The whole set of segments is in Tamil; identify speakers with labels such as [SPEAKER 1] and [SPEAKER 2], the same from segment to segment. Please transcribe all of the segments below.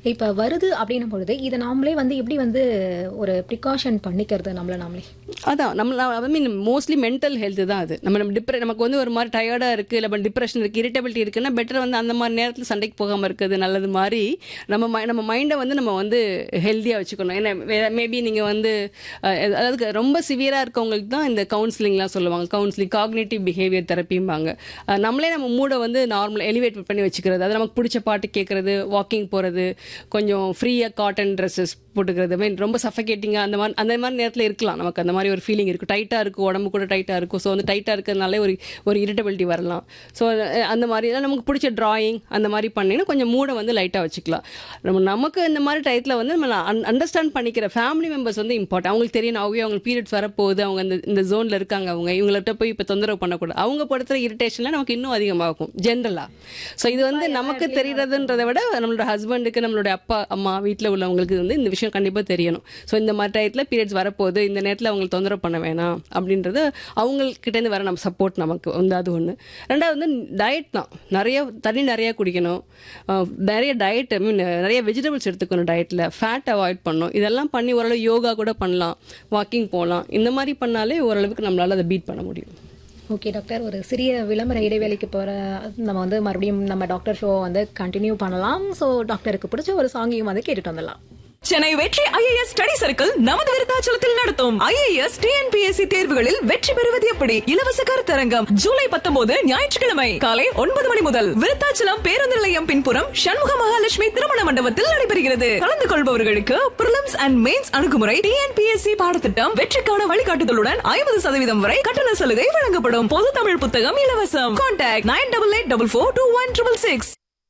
[SPEAKER 1] இப்ப வருது அப்படின்னும் பொழுது இதை நாமளே வந்து எப்படி வந்து ஒரு ப்ரிகாஷன் பண்ணிக்கிறது நம்மள நாமளே
[SPEAKER 2] அதான் நம்ம I mean mostly mental health தான் அது நம்ம நம்ம டிப்ரெ நமக்கு வந்து ஒரு மாதிரி டயர்டாக இருக்குது இல்லை டிப்ரெஷன் இருக்குது இரிட்டபிலிட்டி இருக்குன்னா பெட்டர் வந்து அந்த மாதிரி நேரத்தில் சண்டைக்கு போகாமல் இருக்கிறது நல்லது மாதிரி நம்ம mi- நம்ம மைண்டை வந்து நம்ம வந்து ஹெல்த்தியாக வச்சுக்கணும் ஏன்னா மேபி நீங்கள் வந்து அஹ், அதாவது ரொம்ப சிவியராக இருக்கவங்களுக்கு தான் இந்த கவுன்சிலிங்லாம் சொல்லுவாங்க கவுன்சிலிங் காக்னேட்டிவ் பிஹேவியர் தெரப்பிம்பாங்க அஹ், நம்மளே நம்ம மூடை வந்து நார்மல் எலிவேட் பண்ணி வச்சுக்கிறது அது நமக்கு பிடிச்ச பாட்டு கேட்குறது வாக்கிங் போகிறது கொஞ்சம் ஃப்ரீயாக காட்டன் ட்ரெஸ்ஸஸ் போட்டுக்கிறது I mean, ரொம்ப சஃபகேட்டிங்காக அந்த மாதிரி அந்த மாதிரி நேரத்தில் இருக்கலாம் நமக்கு அந்த மாதிரி ஒரு ஃபீலிங் இருக்கும் டைட்டாக இருக்கும் உடம்பு கூட டைட்டாக இருக்கும் ஸோ வந்து டைட்டாக இருக்கிறதுனால ஒரு ஒரு இரிட்டபிலிட்டி வரலாம் ஸோ அந்த மாதிரி எல்லாம் நமக்கு பிடிச்ச டிராயிங் அந்த மாதிரி பண்ணிங்கன்னா கொஞ்சம் மூடை வந்து லைட்டாக வச்சுக்கலாம் நம்ம நமக்கு இந்த மாதிரி டயத்தில் வந்து நம்ம அண்டர்ஸ்டாண்ட் பண்ணிக்கிற ஃபேமிலி மெம்பர்ஸ் வந்து இம்பார்ட்டன் அவங்களுக்கு தெரியும் அவங்க அவங்களுக்கு பீரியட்ஸ் வரப்போகுது அவங்க இந்த இந்த ஜோனில் இருக்காங்க அவங்க இவங்கள்ட்ட போய் இப்போ தொந்தரவு பண்ணக்கூடாது அவங்க படுத்துகிற இரிட்டேஷனில் நமக்கு இன்னும் அதிகமாகும் ஜென்ரலாக ஸோ இது வந்து நமக்கு தெரிகிறதுன்றதை விட நம்மளோட ஹஸ்பண்டுக்கு நம்மளோட அப்பா அம்மா வீட்டில் உள்ளவங்களுக்கு வந்து இந்த விஷயம் கண்டிப்பாக தெரியணும் ஸோ இந்த மாதிரி டயத்தில் பீரியட்ஸ் வரப்போகுது இந்த நேரத்தில் அவங்களுக்கு தொந்தரவு பண்ண வேணாம் அப்படின்றது அவங்கக்கிட்டேருந்து வர நம்ம சப்போர்ட் நமக்கு வந்து அது ஒன்று ரெண்டாவது வந்து டயட் தான் நிறைய தண்ணி நிறைய குடிக்கணும் அஹ் நிறைய டயட் ஐ மீன் நிறைய வெஜிடபிள்ஸ் எடுத்துக்கணும் டயட்டில் ஃபேட் அவாய்ட் பண்ணணும் இதெல்லாம் பண்ணி ஓரளவு யோகா கூட பண்ணலாம் வாக்கிங் போகலாம் இந்த மாதிரி பண்ணாலே ஓரளவுக்கு நம்மளால் அதை பீட் பண்ண முடியும்
[SPEAKER 1] ஓகே டாக்டர் ஒரு சிறிய விளம்பர இடைவேளைக்கு போற நம்ம வந்து மறுபடியும் நம்ம டாக்டர் ஷோ வந்து கண்டினியூ பண்ணலாம் ஸோ டாக்டருக்கு பிடிச்ச ஒரு சாங்கையும் வந்து கேட்டுட்டு வந்துடலாம்
[SPEAKER 3] Chennai Vetri IAS study circle நமது விருத்தாச்சலத்தில் நடத்தும் ஐஏஎஸ் டிஎன்பிஎஸ்சி தேர்வுகளில் வெற்றி பெறுவது எப்படி இலவச கருத்தரங்கம் ஜூலை பத்தொன்பது ஞாயிற்றுக்கிழமை காலை ஒன்பது மணி முதல் விருத்தாச்சலம் பேருந்து நிலையம் பின்புறம் சண்முக மகாலட்சுமி திருமண மண்டபத்தில் நடைபெறுகிறது கலந்து கொள்பவர்களுக்கு பிரிலிம்ஸ் அண்ட் மெயின்ஸ் அணுகுமுறை டிஎன்பிஎஸ்சி பாடத்திட்டம் வெற்றிக்கான வழிகாட்டுதலுடன் ஐம்பது சதவீதம் வரை கட்டண சலுகை வழங்கப்படும் பொது தமிழ் புத்தகம் இலவசம் contact nine double eight double four two one triple six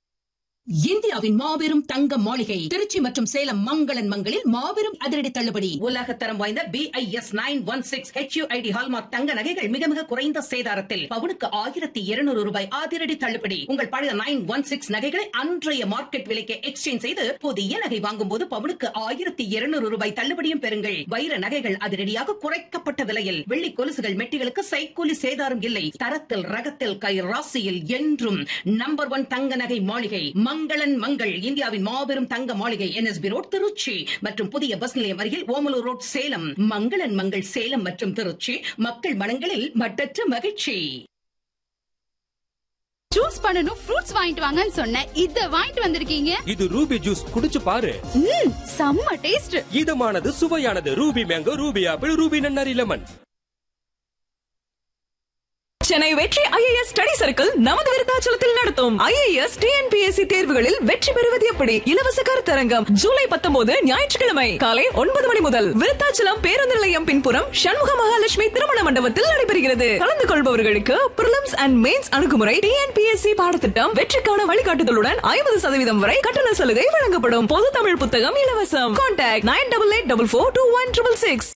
[SPEAKER 4] இந்தியாவின் மாபெரும் தங்க மாளிகை திருச்சி மற்றும் சேலம் மங்களன் மங்களில் மாபெரும் அதிரடி தள்ளுபடி உலக தரம் வாய்ந்த B I S nine one six HUID hallmark தங்க நகைகள் மிக மிக குறைந்த சேதாரத்தில் பவுனுக்கு ஆயிரத்தி இருநூறு ரூபாய் அதிரடி தள்ளுபடி உங்கள் பழைய நைன் ஒன் சிக்ஸ் நகைகளை அன்றைய மார்க்கெட் விலைக்கு எக்ஸ்சேஞ்ச் செய்து புதிய நகை வாங்கும் போது பவுனுக்கு ஆயிரத்தி இருநூறு ரூபாய் தள்ளுபடியும் பெறுங்கள் வைர நகைகள் அதிரடியாக குறைக்கப்பட்ட விலையில் வெள்ளி கொலுசுகள் மெட்டிகளுக்கு சைக்கூலி சேதாரம் இல்லை தரத்தில் ரகத்தில் கை ராசியில் என்றும் நம்பர் ஒன் தங்க நகை மாளிகை மங்களன் மங்கள் இந்தியாவின் மாபெரும் தங்க மாளிகை என்எஸ்பி ரோட் திருச்சி மற்றும் புதிய பஸ் நிலையம் அருகில் ஓமலூர் ரோட் சேலம் மங்களன் மங்கள் சேலம் மற்றும் திருச்சி மக்கள் மனங்களில் மட்டற்ற மகிழ்ச்சி
[SPEAKER 5] ஜூஸ் பண்ணனும் ஃப்ரூட்ஸ் வாங்கிட்டு வாங்கன்னு சொன்னேன் இத வாங்கிட்டு வந்திருக்கீங்க
[SPEAKER 6] இது ரூபி ஜூஸ் குடிச்சு பாரு
[SPEAKER 5] ம் செம்ம டேஸ்ட்
[SPEAKER 6] இதமானது சுவையானது Ruby mango Ruby apple Ruby நன்னாரி lemon
[SPEAKER 3] Chennai Vetri IAS study circle நமது விருத்தாச்சலத்தில் நடத்தும் ஐஏஎஸ் டிஎன்பிஎஸ்சி தேர்வுகளில் வெற்றி பெறுவது எப்படி இலவச கருத்தரங்கம் ஜூலை பத்தொன்பது ஞாயிற்றுக்கிழமை காலை ஒன்பது மணி முதல் விருத்தாச்சலம் பேருந்து நிலையம் பின்புறம் சண்முக மகாலட்சுமி திருமண மண்டபத்தில் நடைபெறுகிறது கலந்து கொள்பவர்களுக்கு பிரிலிம்ஸ் அண்ட் மெயின்ஸ் அணுகுமுறை டிஎன்பிஎஸ்சி பாடத்திட்டம் வெற்றிக்கான வழிகாட்டுதலுடன் ஐம்பது சதவீதம் வரை கட்டண சலுகை வழங்கப்படும் பொது தமிழ் புத்தகம் இலவசம் contact nine double eight double four two one triple six